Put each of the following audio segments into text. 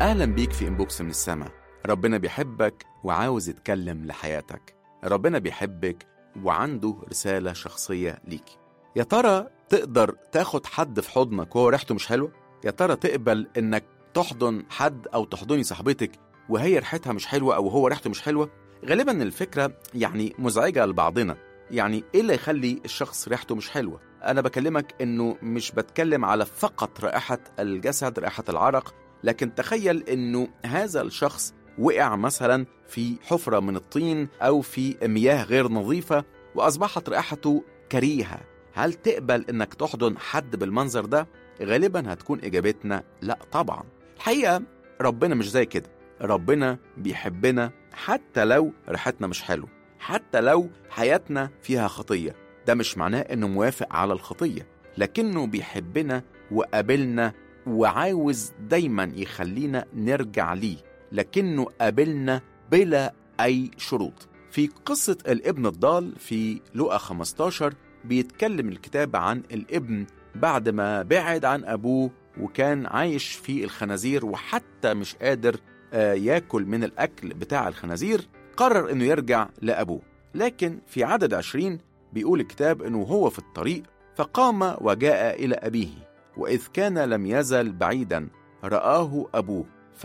أهلا بيك في إنبوكس من السما ربنا بيحبك وعاوز يتكلم لحياتك ربنا بيحبك وعنده رسالة شخصية ليك يا ترى تقدر تاخد حد في حضنك وهو ريحته مش حلوة؟ يا ترى تقبل إنك تحضن حد أو تحضني صاحبتك وهي ريحتها مش حلوة أو هو ريحته مش حلوة؟ غالبا الفكرة يعني مزعجة لبعضنا يعني إيه اللي يخلي الشخص ريحته مش حلوة؟ أنا بكلمك إنه مش بتكلم على فقط رائحة الجسد رائحة العرق لكن تخيل إنه هذا الشخص وقع مثلا في حفرة من الطين أو في مياه غير نظيفة وأصبحت رائحته كريهة هل تقبل إنك تحضن حد بالمنظر ده؟ غالبا هتكون إجابتنا لا طبعا الحقيقة ربنا مش زي كده ربنا بيحبنا حتى لو ريحتنا مش حلوة حتى لو حياتنا فيها خطية ده مش معناه إنه موافق على الخطية لكنه بيحبنا وقابلنا وعاوز دايما يخلينا نرجع ليه لكنه قابلنا بلا أي شروط في قصة الابن الضال في لقا 15 بيتكلم الكتاب عن الابن بعد ما بعد عن أبوه وكان عايش في الخنازير وحتى مش قادر آه، ياكل من الأكل بتاع الخنازير قرر إنه يرجع لأبوه لكن في عدد عشرين بيقول الكتاب إنه هو في الطريق فقام وجاء إلى أبيه وإذ كان لم يزل بعيدا رآه أبوه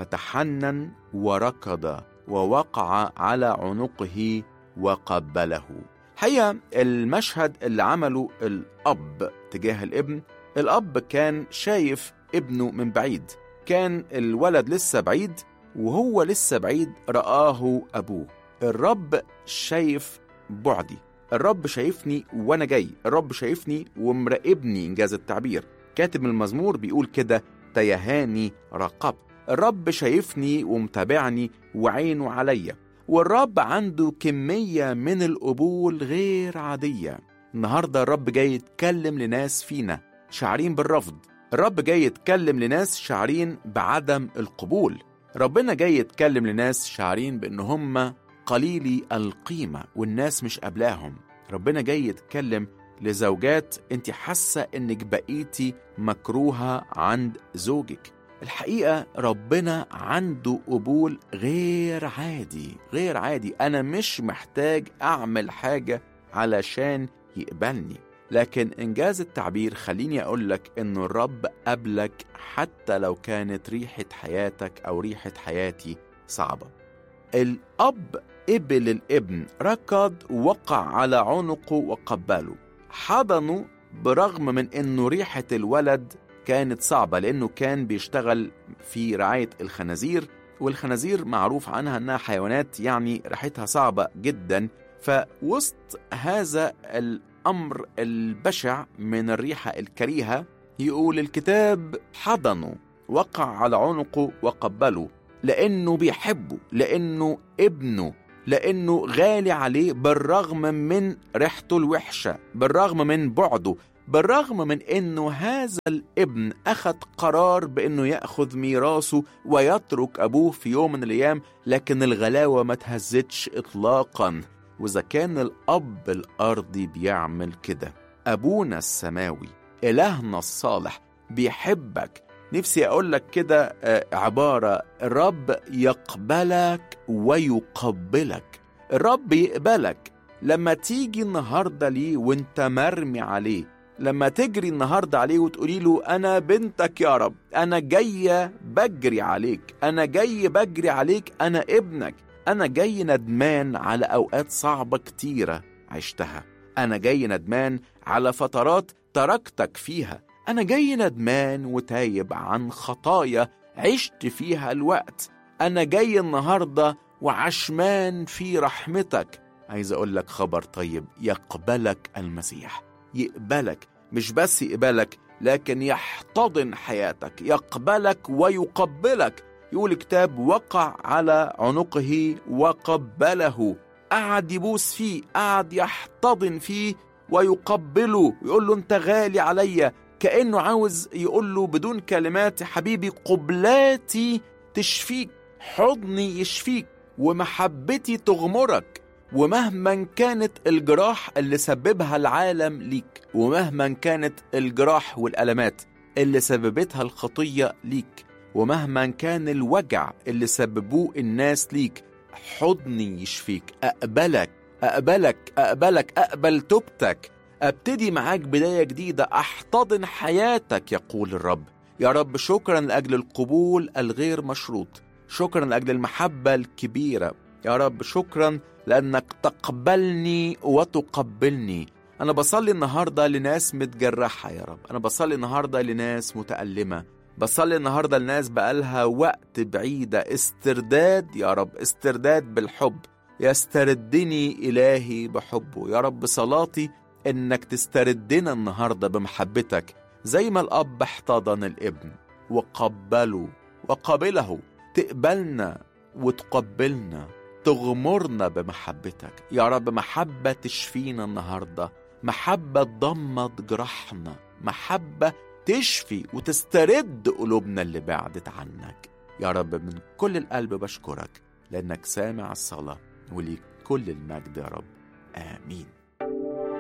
فتحنن وركض ووقع على عنقه وقبله حقيقة المشهد اللي عمله الأب تجاه الابن الأب كان شايف ابنه من بعيد كان الولد لسه بعيد وهو لسه بعيد رآه أبوه الرب شايف بعدي الرب شايفني وأنا جاي الرب شايفني ومراقبني إنجاز التعبير كاتب المزمور بيقول كده تيهاني رقبت الرب شايفني ومتابعني وعينه عليا والرب عنده كمية من القبول غير عادية النهاردة الرب جاي يتكلم لناس فينا شعرين بالرفض الرب جاي يتكلم لناس شعرين بعدم القبول ربنا جاي يتكلم لناس شعرين بأن هم قليلي القيمة والناس مش قبلاهم ربنا جاي يتكلم لزوجات انت حاسة انك بقيتي مكروهة عند زوجك الحقيقة ربنا عنده قبول غير عادي غير عادي أنا مش محتاج أعمل حاجة علشان يقبلني لكن إنجاز التعبير خليني أقول لك إنه الرب قبلك حتى لو كانت ريحة حياتك أو ريحة حياتي صعبة الأب قبل الابن ركض وقع على عنقه وقبله حضنه برغم من إنه ريحة الولد كانت صعبة لأنه كان بيشتغل في رعاية الخنازير والخنازير معروف عنها أنها حيوانات يعني ريحتها صعبة جدا فوسط هذا الأمر البشع من الريحة الكريهة يقول الكتاب حضنه وقع على عنقه وقبله لأنه بيحبه لأنه ابنه لأنه غالي عليه بالرغم من ريحته الوحشة بالرغم من بعده بالرغم من انه هذا الابن اخذ قرار بانه ياخذ ميراثه ويترك ابوه في يوم من الايام لكن الغلاوه ما تهزتش اطلاقا واذا كان الاب الارضي بيعمل كده ابونا السماوي الهنا الصالح بيحبك نفسي اقول لك كده آه، عباره الرب يقبلك ويقبلك الرب يقبلك لما تيجي النهارده ليه وانت مرمي عليه لما تجري النهارده عليه وتقولي له انا بنتك يا رب انا جايه بجري عليك انا جاي بجري عليك انا ابنك انا جاي ندمان على اوقات صعبه كتيره عشتها انا جاي ندمان على فترات تركتك فيها انا جاي ندمان وتايب عن خطايا عشت فيها الوقت انا جاي النهارده وعشمان في رحمتك عايز اقول لك خبر طيب يقبلك المسيح يقبلك مش بس يقبلك لكن يحتضن حياتك يقبلك ويقبلك يقول كتاب وقع على عنقه وقبله قعد يبوس فيه قعد يحتضن فيه ويقبله يقول له انت غالي عليا كأنه عاوز يقول له بدون كلمات حبيبي قبلاتي تشفيك حضني يشفيك ومحبتي تغمرك ومهما كانت الجراح اللي سببها العالم ليك ومهما كانت الجراح والألمات اللي سببتها الخطية ليك ومهما كان الوجع اللي سببوه الناس ليك حضني يشفيك أقبلك أقبلك أقبلك أقبل توبتك أبتدي معاك بداية جديدة أحتضن حياتك يقول الرب يا رب شكرا لأجل القبول الغير مشروط شكرا لأجل المحبة الكبيرة يا رب شكرا لأنك تقبلني وتقبلني أنا بصلي النهاردة لناس متجرحة يا رب أنا بصلي النهاردة لناس متألمة بصلي النهاردة لناس بقالها وقت بعيدة استرداد يا رب استرداد بالحب يستردني إلهي بحبه يا رب صلاتي إنك تستردنا النهاردة بمحبتك زي ما الأب احتضن الابن وقبله وقبله تقبلنا وتقبلنا تغمرنا بمحبتك يا رب محبة تشفينا النهاردة محبة تضمد جرحنا محبة تشفي وتسترد قلوبنا اللي بعدت عنك يا رب من كل القلب بشكرك لأنك سامع الصلاة وليك كل المجد يا رب آمين